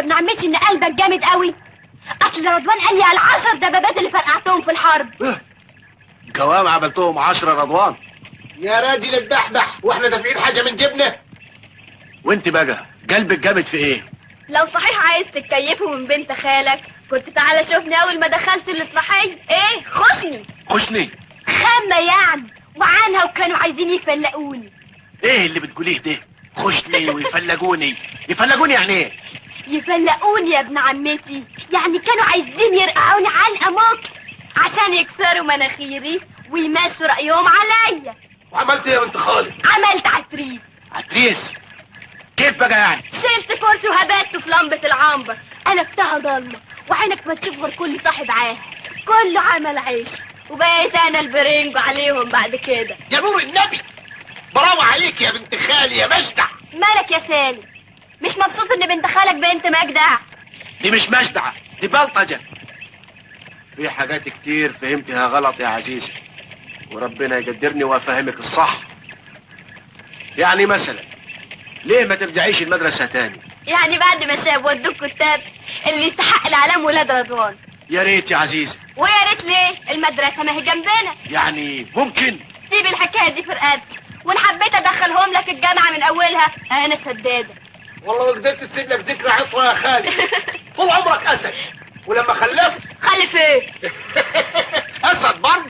ابن عمتي ان قلبك جامد قوي اصل رضوان قال لي على العشر دبابات اللي فرقعتهم في الحرب كوام عملتهم عشرة رضوان يا راجل الدحدح واحنا دافعين حاجه من جبنه وانت بقى قلبك جامد في ايه لو صحيح عايز تتكيفه من بنت خالك كنت تعالى شوفني اول ما دخلت الاصلاحيه ايه خشني خشني خامة يعني وعنها وكانوا عايزين يفلقوني ايه اللي بتقوليه ده خشني ويفلجوني يفلجوني يعني ايه يفلقوني يا ابن عمتي يعني كانوا عايزين يرقعوني علقة موت عشان يكسروا مناخيري ويمسوا رأيهم عليا وعملت ايه يا بنت خالي عملت عفريت عتريس كيف بقى يعني شلت كرسي وهبته في لمبة العنبر قلبتها ضلمة وعينك ما تشوف غير كل صاحب عاه كله عمل عيش وبقيت انا البرنج عليهم بعد كده يا نور النبي برافو عليك يا بنت خالي يا مجدع مالك يا سالم مش مبسوط ان بنت خالك بنت مجدع دي مش مجدعة دي بلطجة في حاجات كتير فهمتها غلط يا عزيزي وربنا يقدرني وافهمك الصح يعني مثلا ليه ما ترجعيش المدرسة تاني يعني بعد ما شاب ودوك كتاب اللي يستحق العلام ولاد رضوان يا ريت يا عزيزي ويا ريت ليه المدرسة ما هي جنبنا يعني ممكن سيب الحكاية دي في رقبتي وان حبيت ادخلهم لك الجامعة من اولها انا سدادة والله لو قدرت تسيب لك ذكرى عطره يا خالي طول عمرك اسد ولما خلفت خلف ايه اسد برضه